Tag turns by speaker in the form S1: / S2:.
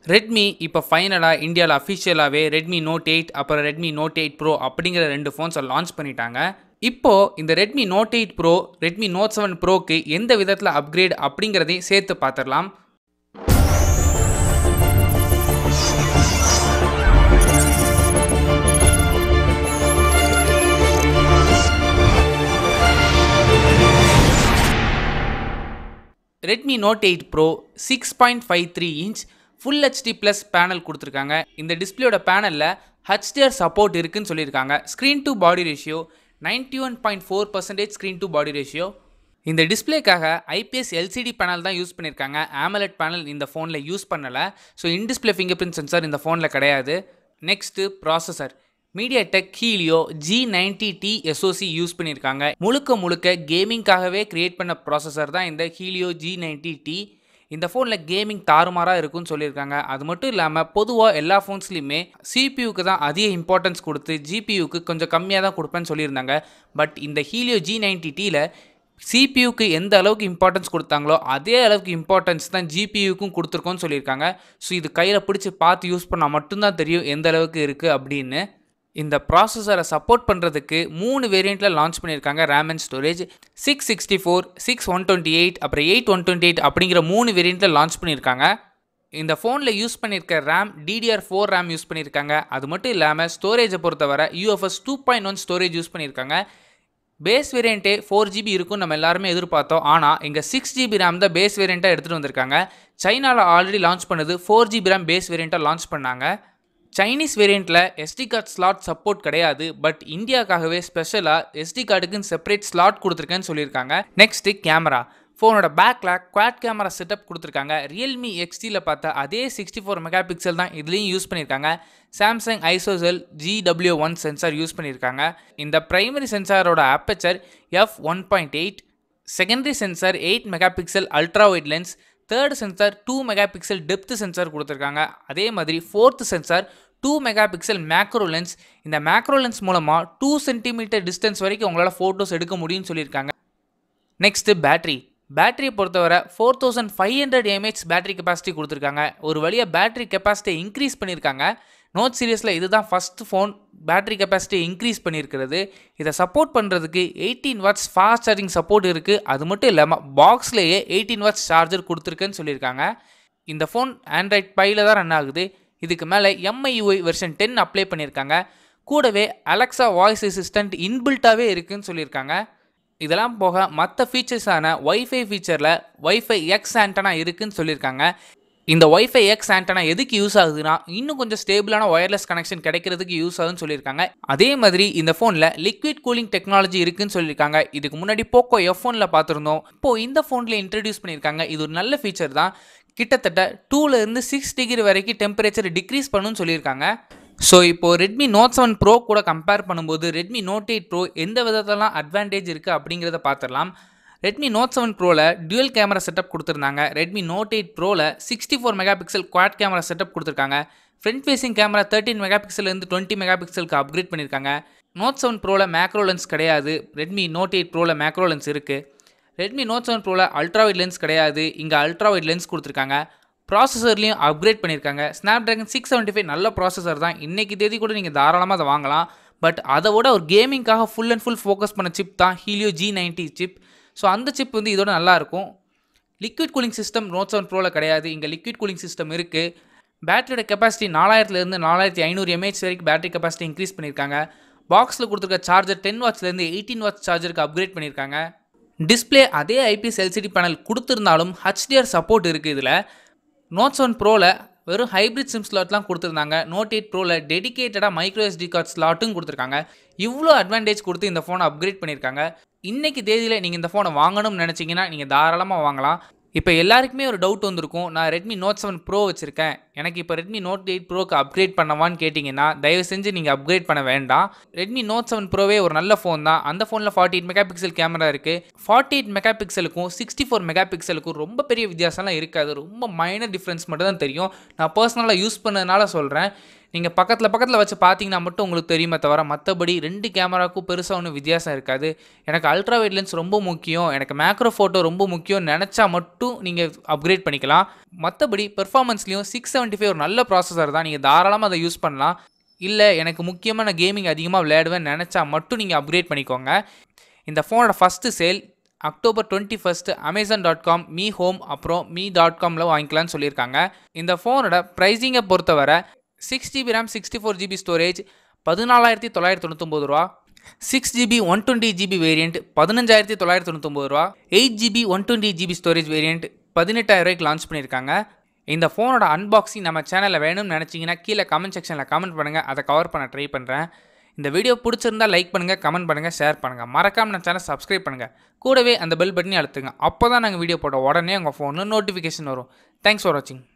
S1: Redmi இப்போ ஃபைனலாக இந்தியாவில் அஃபிஷியலாகவே ரெட்மி நோட் எயிட் அப்புறம் ரெட்மி நோட் எயிட் ப்ரோ அப்படிங்கிற ரெண்டு ஃபோன்ஸை லான்ச் பண்ணிட்டாங்க இப்போது இந்த Redmi note eight pro Redmi note seven ப்ரோக்கு எந்த விதத்தில் அப்கிரேட் அப்படிங்கிறதையும் சேர்த்து பார்த்துடலாம் Redmi note eight pro six point five three inch full HD plus panel கொடுத்துருக்காங்க இந்த டிஸ்பிளேயோட பேனலில் ஹச்டிஆர் சப்போர்ட் இருக்குன்னு சொல்லியிருக்காங்க screen to body ratio ninety one point four percentage screen to body ratio இந்த டிஸ்பிளேக்காக ஐபிஎஸ் எல்சிடி பேனல் தான் use பண்ணியிருக்காங்க AMOLED panel இந்த ஃபோனில் யூஸ் பண்ணலை so in display fingerprint sensor இந்த ஃபோனில் கிடையாது next processor MediaTek Helio G ninety T SoC use பண்ணியிருக்காங்க முழுக்க முழுக்க கேமிங்காகவே கிரியேட் பண்ண ப்ராசஸர் தான் இந்த ஹீலியோ ஜி நைன்டி டி இந்த ஃபோனில் கேமிங் தாறுமாறாக இருக்குன்னு சொல்லியிருக்காங்க அது மட்டும் இல்லாமல் பொதுவாக எல்லா ஃபோன்ஸ்லையுமே சிபியூக்கு தான் அதிக இம்பார்ட்டன்ஸ் கொடுத்து ஜிபியூக்கு கொஞ்சம் கம்மியாக தான் கொடுப்பேன்னு சொல்லியிருந்தாங்க பட் இந்த ஹீலியோ ஜி நைன்டி டியில் சிபியூக்கு எந்த அளவுக்கு இம்பார்ட்டன்ஸ் கொடுத்தாங்களோ அதே அளவுக்கு இம்பார்ட்டன்ஸ் தான் ஜிபியூக்கும் கொடுத்துருக்கோன்னு சொல்லியிருக்காங்க ஸோ இது கையில் பிடிச்சி பார்த்து யூஸ் பண்ணால் மட்டும்தான் தெரியும் எந்த அளவுக்கு இருக்குது அப்படின்னு இந்த ப்ராசஸரை சப்போர்ட் பண்ணுறதுக்கு மூணு வேரியண்ட்டில் லான்ச் பண்ணியிருக்காங்க RAM and storage six sixty four six one twenty eight அப்புறம் எயிட் ஒன் டுவெண்ட்டி எயிட் அப்படிங்கிற மூணு வேரியண்ட்டில் லான்ச் பண்ணியிருக்காங்க இந்த ஃபோனில் யூஸ் பண்ணியிருக்க RAM DDR four RAM use பண்ணியிருக்காங்க அது மட்டும் இல்லாமல் ஸ்டோரேஜை பொறுத்தவரை UFS two point one storage use பண்ணியிருக்காங்க பேஸ் வேரியண்ட்டே ஃபோர் ஜிபி இருக்கும் நம்ம எல்லாருமே எதிர்பார்த்தோம் ஆனால் இங்கே சிக்ஸ் ஜிபி ரேம் தான் பேஸ் வேரியண்ட்டாக எடுத்துகிட்டு வந்திருக்காங்க சைனாவில் ஆல்ரெடி லான்ச் பண்ணது ஃபோர் ஜிபி ரேம் பேஸ் வேரியண்ட்டாக லான்ச் பண்ணாங்க சைனீஸ் வேரியண்ட்டில் எஸ்டி கார்டு ஸ்லாட் சப்போர்ட் கிடையாது பட் இந்தியாவுக்காகவே ஸ்பெஷலாக எஸ்டி கார்டுக்குன்னு செப்பரேட் ஸ்லாட் கொடுத்துருக்கேன்னு சொல்லியிருக்காங்க நெக்ஸ்ட்டு கேமரா ஃபோனோட பேக்கில் குவாட் கேமரா செட்டப் கொடுத்துருக்காங்க ரியல்மி எக்ஸ்டியில் பார்த்த அதே சிக்ஸ்டி ஃபோர் மெகா பிக்சல் தான் இதுலேயும் யூஸ் பண்ணியிருக்காங்க Samsung ISOCELL GW one sensor use பண்ணியிருக்காங்க இந்த பிரைமரி சென்சாரோட aperture F one point eight secondary sensor eight megapixel ultra wide lens third sensor two megapixel depth sensor கொடுத்துருக்காங்க அதே மாதிரி fourth sensor two megapixel macro lens இந்த macro lens மூலமாக two centimetre distance வரைக்கும் உங்களால் photos எடுக்க முடியும்னு சொல்லியிருக்காங்க நெக்ஸ்ட்டு பேட்டரி பேட்டரியை பொறுத்தவரை four thousand five hundred mAh battery capacity கொடுத்துருக்காங்க ஒரு வழியாக பேட்டரி கெப்பாசிட்டியை இன்க்ரீஸ் பண்ணியிருக்காங்க நோட் சீரியஸில் இதுதான் ஃபஸ்ட் ஃபோன் பேட்டரி கெப்பாசிட்டியை இன்க்ரீஸ் பண்ணியிருக்கிறது இதை சப்போர்ட் பண்ணுறதுக்கு eighteen watts fast charging support இருக்குது அது மட்டும் இல்லாமல் பாக்ஸ்லேயே எயிட்டீன் வாட்ஸ் சார்ஜர் கொடுத்துருக்குன்னு சொல்லியிருக்காங்க இந்த ஃபோன் ஆண்ட்ராய்ட் பையில் தான் ரன் ஆகுது இதுக்கு மேலே எம்ஐயூஐ வெர்ஷன் டென் அப்ளை பண்ணியிருக்காங்க கூடவே அலெக்சா வாய்ஸ் அசிஸ்டன்ட் இன்பில்ட்டாகவே இருக்குன்னு சொல்லியிருக்காங்க இதெல்லாம் போக மற்ற ஃபீச்சர்ஸான ஒய்ஃபை ஃபீச்சரில் ஒய்ஃபை எக்ஸ் ஆண்டனா இருக்குன்னு சொல்லியிருக்காங்க இந்த ஒய்ஃபை எக்ஸ் ஆண்டனா எதுக்கு யூஸ் ஆகுதுன்னா இன்னும் கொஞ்சம் ஸ்டேபிளான ஒயர்லெஸ் கனெக்ஷன் கிடைக்கிறதுக்கு யூஸ் ஆகுதுன்னு சொல்லியிருக்காங்க அதே மாதிரி இந்த ஃபோனில் லிக்விட் கூலிங் டெக்னாலஜி இருக்குன்னு சொல்லியிருக்காங்க இதுக்கு முன்னாடி போக்கோ எஃப் ஃபோனில் பார்த்துருந்தோம் இப்போ இந்த ஃபோனில் இன்ட்ரடியூஸ் பண்ணியிருக்காங்க இது ஒரு நல்ல ஃபீச்சர் தான் கிட்டத்தட்ட டூலேருந்து சிக்ஸ் டிகிரி வரைக்கும் டெம்பரேச்சர் டிக்ரீஸ் பண்ணுன்னு சொல்லியிருக்காங்க ஸோ இப்போது ரெட்மி நோட் செவன் ப்ரோ கூட கம்பேர் பண்ணும்போது ரெட்மி நோட் எயிட் ப்ரோ எந்த விதத்திலலாம் அட்வான்டேஜ் இருக்குது அப்படிங்கிறத பார்த்துடலாம் ரெட்மி நோட் செவன் ப்ரோவில் டுவல் கேமரா செட்டப் கொடுத்துருந்தாங்க ரெட்மி நோட் எயிட் ப்ரோவில் sixty four megapixel quad camera setup கொடுத்துருக்காங்க front facing camera thirteen mega பிக்சல்லேருந்து டுவெண்ட்டி மெகா பிக்சலுக்கு அப்கிரேட் பண்ணியிருக்காங்க நோட் செவன் ப்ரோவில் மேக்ரோ லென்ஸ் கிடையாது Redmi note eight ப்ரோவில் macro lens இருக்குது ரெட்மி நோட் செவன் ப்ரோவில் அல்ட்ரா வைட் லென்ஸ் கிடையாது இங்கே அல்ட்ரா வைட் லென்ஸ் கொடுத்துருக்காங்க ப்ராசஸர்லையும் அப்கிரேட் பண்ணியிருக்காங்க Snapdragon six seventy five நல்ல ப்ராசஸர் தான் இன்றைக்கி தேதி கூட நீங்கள் தாராளமாக அதை வாங்கலாம் பட் அதை விட ஒரு கேமிங்காக ஃபுல் அண்ட் ஃபுல் ஃபோக்கஸ் பண்ண சிப் தான் Helio G ninety chip so அந்த சிப் வந்து இதோட நல்லாயிருக்கும் liquid cooling system note seven ப்ரோவில் கிடையாது இங்கே லிக்விட் கூலிங் சிஸ்டம் இருக்குது பேட்டரியோட கெப்பாசிட்டி நாலாயிரத்துலேருந்து நாலாயிரத்தி ஐநூறு எம்ஏஹெச் வரைக்கும் பேட்டரி கெப்பாசிட்டி இன்க்ரீஸ் பண்ணியிருக்காங்க பாக்ஸில் கொடுத்துருக்க சார்ஜர் டென் வாட்ஸ்லேருந்து எயிட்டீன் வாட்ஸ் சார்ஜருக்கு அப்கிரேட் பண்ணியிருக்காங்க டிஸ்பிளே அதே ஐபிஎஸ் எல்சிடி பேனல் கொடுத்துருந்தாலும் ஹச்டிஆர் சப்போர்ட் இருக்குது இதில் நோட் செவன் ப்ரோவில் வெறும் ஹைப்ரிட் சிம் ஸ்லாட்லாம் கொடுத்துருந்தாங்க நோட் எயிட் ப்ரோவில் டெடிகேட்டடாக மைக்ரோ எஸ்டி கார்ட் ஸ்லாட்டும் கொடுத்துருக்காங்க இவ்வளோ அட்வான்டேஜ் கொடுத்து இந்த ஃபோனை அப்கிரேட் பண்ணியிருக்காங்க இன்றைக்கி தேதியில் நீங்கள் இந்த ஃபோனை வாங்கணும்னு நினச்சிங்கன்னா நீங்கள் தாராளமாக வாங்கலாம் இப்போ எல்லாருக்குமே ஒரு டவுட் வந்திருக்கும் நான் ரெட்மி நோட் செவன் ப்ரோ வச்சுருக்கேன் எனக்கு இப்போ ரெட்மி நோட் எயிட் ப்ரோக்கு அப்கிரேட் பண்ணவான்னு கேட்டிங்கன்னா தயவு செஞ்சு நீங்கள் அப்கிரேட் பண்ண வேண்டாம் ரெட்மி நோட் செவன் ப்ரோவே ஒரு நல்ல ஃபோன் தான் அந்த ஃபோனில் forty eight megapixel camera இருக்குது ஃபார்ட்டி எயிட் மெகா பிக்சலுக்கும் சிக்ஸ்டி ஃபோர் மெகா பிக்சலுக்கும் ரொம்ப பெரிய வித்தியாசம்லாம் இருக்காது ரொம்ப மைனர் டிஃப்ரென்ஸ் மட்டும் தான் தெரியும் நான் பர்சனலாக யூஸ் பண்ணதுனால சொல்கிறேன் நீங்கள் பக்கத்தில் பக்கத்தில் வச்சு பார்த்தீங்கன்னா மட்டும் உங்களுக்கு தெரியுமே தவிர மற்றபடி ரெண்டு கேமராவுக்கும் பெருசாக ஒன்றும் வித்தியாசம் இருக்காது எனக்கு அல்ட்ரா வைட் லென்ஸ் ரொம்ப முக்கியம் எனக்கு மேக்ரோ ஃபோட்டோ ரொம்ப முக்கியம் நினச்சா மட்டும் நீங்கள் அப்கிரேட் பண்ணிக்கலாம் மற்றபடி பெர்ஃபார்மன்ஸ்லையும் சிக்ஸ் செவன்ட்டி ஃபைவ் ஒரு நல்ல ப்ராசஸர் தான் நீங்கள் தாராளமாக அதை யூஸ் பண்ணலாம் இல்லை எனக்கு முக்கியமாக நான் கேமிங் அதிகமாக விளையாடுவேன் நினச்சா மட்டும் நீங்கள் அப்கிரேட் பண்ணிக்கோங்க இந்த ஃபோனோட first sale October twenty first Amazon dot com Mi home அப்புறம் மீ டாட் காமில் வாங்கிக்கலாம்னு சொல்லியிருக்காங்க இந்த ஃபோனோட ப்ரைஸிங்கை பொறுத்தவரை six GB RAM sixty four GB storage பதினாலாயிரத்தி தொள்ளாயிரத்தி தொண்ணூத்தொம்பது ரூபா six GB one twenty GB variant பதினஞ்சாயிரத்தி தொள்ளாயிரத்தி தொண்ணூத்தொம்பது ரூபா eight GB one twenty GB storage variant பதினெட்டாயிரம் ரூபாய்க்கு லான்ச் பண்ணியிருக்காங்க இந்த ஃபோனோட அன்பாக்சிங் நம்ம சேனலில் வேணும்னு நினச்சிங்கன்னா கீழே கமெண்ட் செக்ஷனில் கமெண்ட் பண்ணுங்கள் அதை கவர் பண்ண ட்ரை பண்ணுறேன் இந்த வீடியோ பிடிச்சிருந்தா லைக் பண்ணுங்கள் கமெண்ட் பண்ணுங்கள் ஷேர் பண்ணுங்கள் மறக்காம நம்ம சேனல் சப்ஸ்கிரைப் பண்ணுங்கள் கூடவே அந்த பெல் பட்டனையும் அழுத்துங்க அப்போ தான் நாங்கள் வீடியோ போட்ட உடனே உங்கள் ஃபோனில் நோட்டிஃபிகேஷன் வரும் தேங்க்ஸ் ஃபார் வாட்சிங்